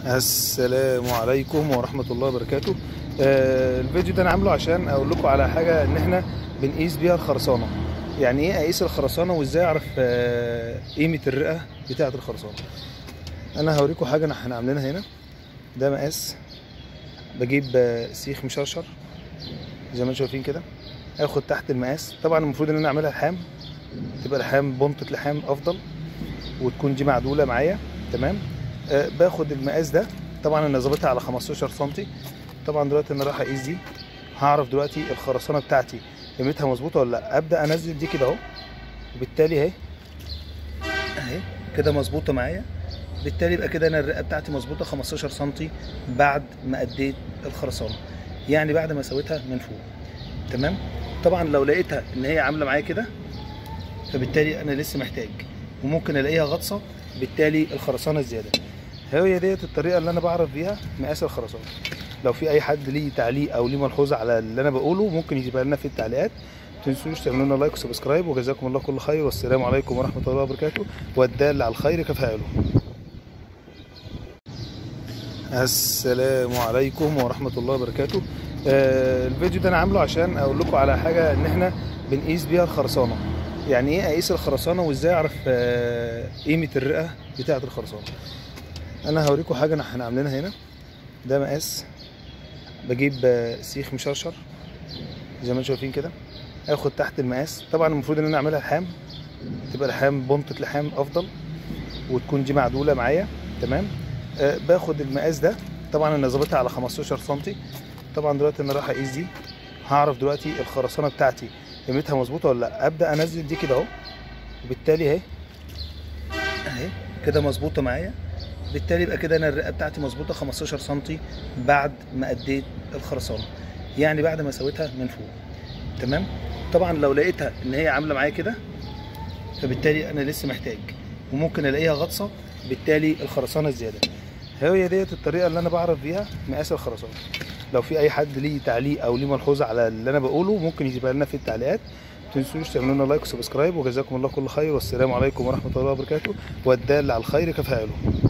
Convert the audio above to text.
السلام عليكم ورحمة الله وبركاته آه الفيديو ده انا عامله عشان اقول لكم على حاجة ان احنا بنقيس بيها الخرسانة يعني ايه اقيس الخرسانة وازاي اعرف آه قيمة الرئة بتاعة الخرسانة انا هوريكم حاجة احنا عاملينها هنا ده مقاس بجيب آه سيخ مشرشر زي ما انتم شايفين كده اخد تحت المقاس طبعا المفروض ان انا اعملها لحام تبقى لحام بنطة لحام افضل وتكون دي معدولة معايا تمام آه باخد المقاس ده طبعا انا ظابطها على 15 سم طبعا دلوقتي انا رايح اقيس دي هعرف دلوقتي الخرسانه بتاعتي قيمتها مظبوطه ولا لا ابدا انزل دي كده اهو وبالتالي اهي اهي كده مظبوطه معايا بالتالي يبقى كده انا الرئه بتاعتي مظبوطه 15 سم بعد ما اديت الخرسانه يعني بعد ما سويتها من فوق تمام طبعا لو لقيتها ان هي عامله معايا كده فبالتالي انا لسه محتاج وممكن الاقيها غطسه بالتالي الخرسانه الزياده هي ديت الطريقه اللي انا بعرف بيها مقاس الخرسانه لو في اي حد ليه تعليق او ليه ملحوظه على اللي انا بقوله ممكن يجيبها لنا في التعليقات ما تنسوش تعملوا لنا لايك وسبسكرايب وجزاكم الله كل خير والسلام عليكم ورحمه الله وبركاته والدال على الخير كفاعله السلام عليكم ورحمه الله وبركاته آه الفيديو ده انا عامله عشان اقول لكم على حاجه ان احنا بنقيس بيها الخرسانه يعني ايه اقيس الخرسانه وازاي اعرف آه قيمه الرئه بتاعه الخرسانه انا هوريكم حاجه احنا عاملينها هنا ده مقاس بجيب سيخ مشرشر زي ما انتم شايفين كده اخد تحت المقاس طبعا المفروض ان انا اعملها لحام تبقى لحام بنطة لحام افضل وتكون دي معدوله معايا تمام آه باخد المقاس ده طبعا انا ظابطها على 15 سم طبعا دلوقتي انا رايح اقيس دي هعرف دلوقتي الخرسانه بتاعتي قيمتها مظبوطه ولا لا ابدا انزل دي كده اهو وبالتالي اهي اهي كده مظبوطه معايا بالتالي يبقى كده انا الرئه بتاعتي مظبوطه 15 سم بعد ما اديت الخرسانه يعني بعد ما سويتها من فوق تمام طبعا لو لقيتها ان هي عامله معايا كده فبالتالي انا لسه محتاج وممكن الاقيها غطسه بالتالي الخرسانه الزياده هي ديت الطريقه اللي انا بعرف بيها مقاس الخرسانه لو في اي حد ليه تعليق او ليه ملحوظه على اللي انا بقوله ممكن يجيبها لنا في التعليقات ما تنسوش تعملوا لنا لايك وسبسكرايب وجزاكم الله كل خير والسلام عليكم ورحمه الله وبركاته والدال على الخير كفاعله